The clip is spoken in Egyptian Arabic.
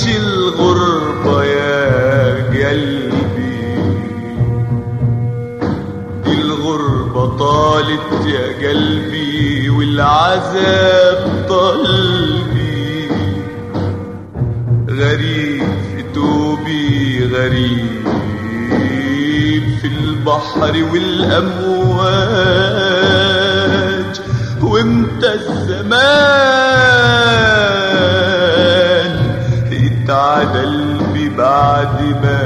الغربة يا قلبي دي الغربة طالت يا قلبي والعذاب طلبي غريب في توبي غريب في البحر والأمواج وامتى الزمان اتعدل بي بعد ما